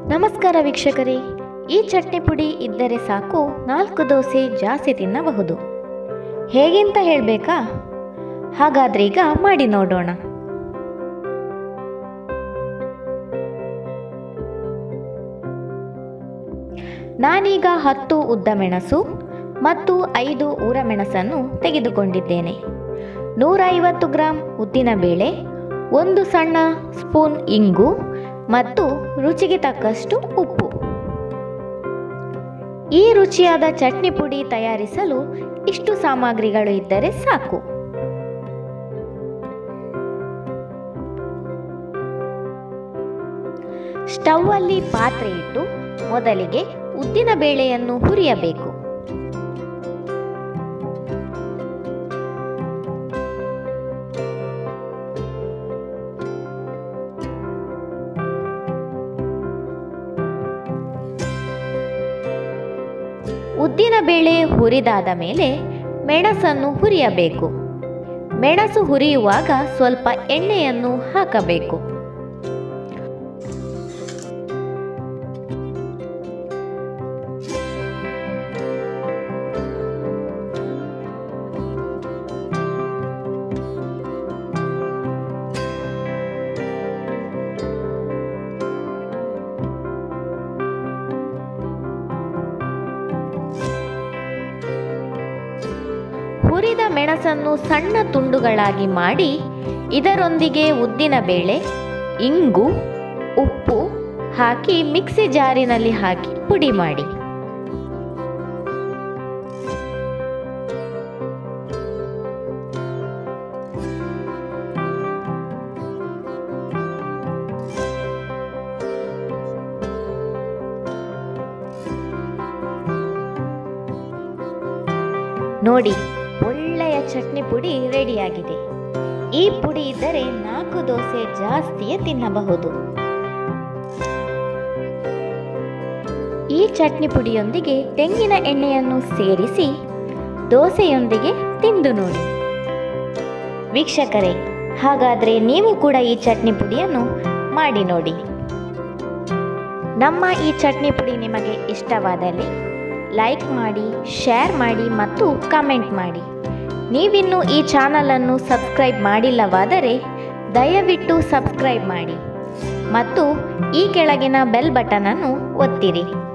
ನಮಸ್ಕಾರ ವೀಕ್ಷಕರೇ ಈ ಚಟ್ನಿ ಪುಡಿ ಇದ್ದರೆ ಸಾಕು ನಾಲ್ಕು ದೋಸೆ ಜಾಸ್ತಿ ತಿನ್ನಬಹುದು ಹೇಗೆಂತ ಹೇಳಬೇಕಾ ಹಾಗಾದ್ರೆ ಈಗ ಮಾಡಿ ನೋಡೋಣ ನಾನೀಗ ಹತ್ತು ಉದ್ದ ಮೆಣಸು ಮತ್ತು ಐದು ಊರ ಮೆಣಸನ್ನು ತೆಗೆದುಕೊಂಡಿದ್ದೇನೆ ನೂರ ಐವತ್ತು ಗ್ರಾಂ ಉದ್ದಿನಬೇಳೆ ಒಂದು ಸಣ್ಣ ಸ್ಪೂನ್ ಇಂಗು ಮತ್ತು ರುಚಿಗೆ ತಕ್ಕಷ್ಟು ಉಪ್ಪು ಈ ರುಚಿಯಾದ ಚಟ್ನಿ ಪುಡಿ ತಯಾರಿಸಲು ಇಷ್ಟು ಸಾಮಗ್ರಿಗಳು ಇದ್ದರೆ ಸಾಕು ಸ್ಟವ್ ಅಲ್ಲಿ ಪಾತ್ರೆ ಇಟ್ಟು ಮೊದಲಿಗೆ ಉದ್ದಿನ ಬೇಳೆಯನ್ನು ಹುರಿಯಬೇಕು ಉದ್ದಿನ ಬೇಳೆ ಹುರಿದಾದ ಮೇಲೆ ಮೆಣಸನ್ನು ಹುರಿಯಬೇಕು ಮೆಣಸು ಹುರಿಯುವಾಗ ಸ್ವಲ್ಪ ಎಣ್ಣೆಯನ್ನು ಹಾಕಬೇಕು ಹುರಿದ ಮೆಣಸನ್ನು ಸಣ್ಣ ತುಂಡುಗಳಾಗಿ ಮಾಡಿ ಇದರೊಂದಿಗೆ ಉದ್ದಿನ ಬೇಳೆ ಇಂಗು ಉಪ್ಪು ಹಾಕಿ ಮಿಕ್ಸಿ ಜಾರಿನಲ್ಲಿ ಹಾಕಿ ಪುಡಿ ಮಾಡಿ ನೋಡಿ ಒಳ್ಳೆಯ ಚಟ್ನಿ ಪುಡಿ ರೆಡಿಯಾಗಿದೆ ಈ ಪುಡಿ ಇದ್ದರೆ ನಾಲ್ಕು ದೋಸೆ ಜಾಸ್ತಿಯೇ ತಿನ್ನಬಹುದು ಈ ಚಟ್ನಿ ಪುಡಿಯೊಂದಿಗೆ ತೆಂಗಿನ ಎಣ್ಣೆಯನ್ನು ಸೇರಿಸಿ ದೋಸೆಯೊಂದಿಗೆ ತಿಂದು ನೋಡಿ ವೀಕ್ಷಕರೇ ಹಾಗಾದರೆ ನೀವು ಕೂಡ ಈ ಚಟ್ನಿ ಪುಡಿಯನ್ನು ಮಾಡಿ ನೋಡಿ ನಮ್ಮ ಈ ಚಟ್ನಿ ಪುಡಿ ನಿಮಗೆ ಇಷ್ಟವಾದಲ್ಲಿ ಲೈಕ್ ಮಾಡಿ ಶೇರ್ ಮಾಡಿ ಮತ್ತು ಕಮೆಂಟ್ ಮಾಡಿ ನೀವಿನ್ನೂ ಈ ಚಾನಲನ್ನು ಸಬ್ಸ್ಕ್ರೈಬ್ ಮಾಡಿಲ್ಲವಾದರೆ ದಯವಿಟ್ಟು ಸಬ್ಸ್ಕ್ರೈಬ್ ಮಾಡಿ ಮತ್ತು ಈ ಕೆಳಗಿನ ಬೆಲ್ ಬಟನನ್ನು ಒತ್ತಿರಿ